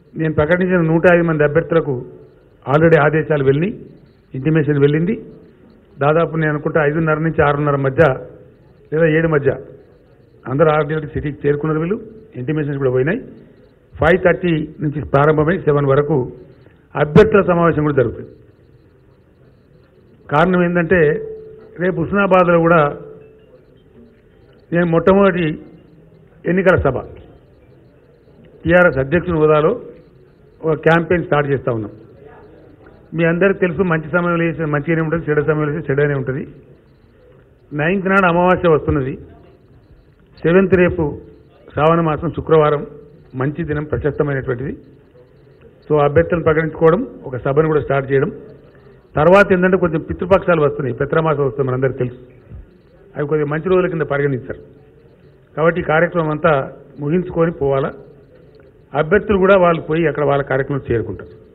నేను ప్రకటించిన నూట ఐదు మంది అభ్యర్థులకు ఆల్రెడీ ఆదేశాలు వెళ్ళి ఇంటిమేషన్ వెళ్ళింది దాదాపు నేను అనుకుంటా ఐదున్నర నుంచి ఆరున్నర మధ్య లేదా ఏడు మధ్య అందరూ ఆరు గంటలకు సిటీకి చేరుకున్నారు వీళ్ళు ఇంటిమేషన్స్ కూడా పోయినాయి ఫైవ్ థర్టీ నుంచి ప్రారంభమై సెవెన్ వరకు అభ్యర్థుల సమావేశం కూడా జరుగుతుంది కారణం ఏంటంటే రేపు హుస్నాబాద్లో కూడా నేను మొట్టమొదటి ఎన్నికల సభ టీఆర్ఎస్ అధ్యక్షుని హోదాలో ఒక క్యాంపెయిన్ స్టార్ట్ చేస్తా ఉన్నాం మీ అందరికి తెలుసు మంచి సమయంలో చేసిన మంచిగానే ఉంటుంది చెడు సమయంలో చేస్తే చెడనే ఉంటుంది నైన్త్ నాడు అమావాస్య వస్తున్నది సెవెంత్ రేపు శ్రావణ మాసం శుక్రవారం మంచి దినం ప్రశస్తమైనటువంటిది సో అభ్యర్థులను ప్రకటించుకోవడం ఒక సభను కూడా స్టార్ట్ చేయడం తర్వాత ఏంటంటే కొంచెం పితృపక్షాలు వస్తున్నాయి పిత్రమాసం వస్తుంది మనందరికీ తెలుసు అవి కొద్దిగా మంచి రోజుల కింద పరిగణించారు కాబట్టి ఈ కార్యక్రమం అంతా ముగించుకొని పోవాలా అభ్యర్థులు కూడా వాళ్ళు పోయి అక్కడ వాళ్ళ కార్యక్రమం చేరుకుంటారు